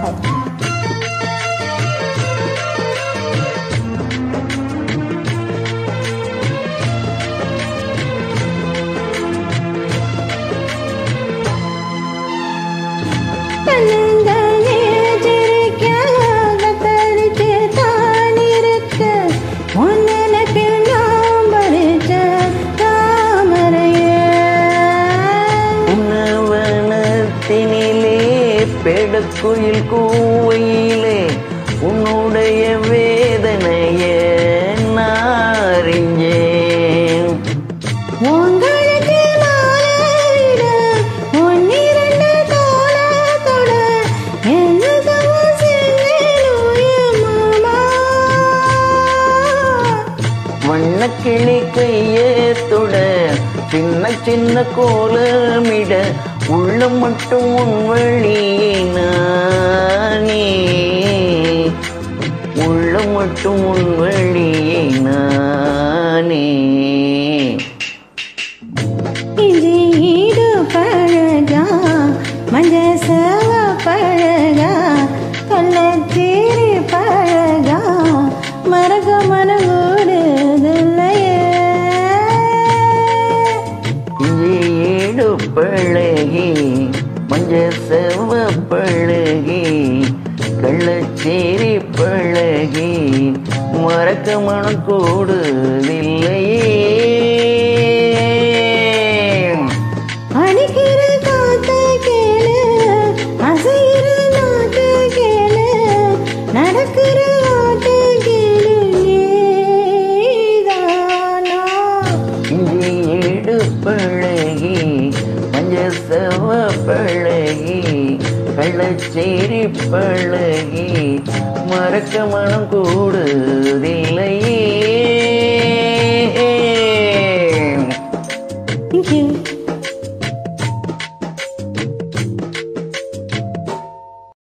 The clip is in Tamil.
கண்ணுங்களே சிரிக்காக தரிச்சு தான் இருக்க உன்னெனக்கு நாம் பறிச்ச தாமரையே உணவனத்தினிலே பெடக்குயில் கூவையிலே உன்னுடைய வேதனைய நாரிஞ்சேன் உங்களுக்கு மாலையிட ஒன்னிரண்டு தோளத்தோட என்னதவோ செஞ்சேனோயே மாமா வண்ணக்கிளி கையத்தோட சின்ன சின்ன கோலமிட உள்ளம் மட்டும் உன் வழியே நானே உள்ளம் மட்டும் உன் வழியே நானே இஞ்சி ஈடு பழகா மஞ்ச சேவ பழகா கள்ளச்சீரி பழகா மரக மனகூடுதல்லையே ஏடு பழகி மஞ்ச செவ பழகி கள்ளச்சேரி பழகி மறக்க மனம் கூடுதில்லையே அடிக்கிற காத்து கேளு அசைகிற நாட்டு கேளு நடக்கிற ஆட்டு கேளு நீதானா இஞ்சி ஏடு பழகி மஞ்ச செவ பழகி கள்ளச்சேரி பழகி மறக்க மனம் கூடுதில்லையே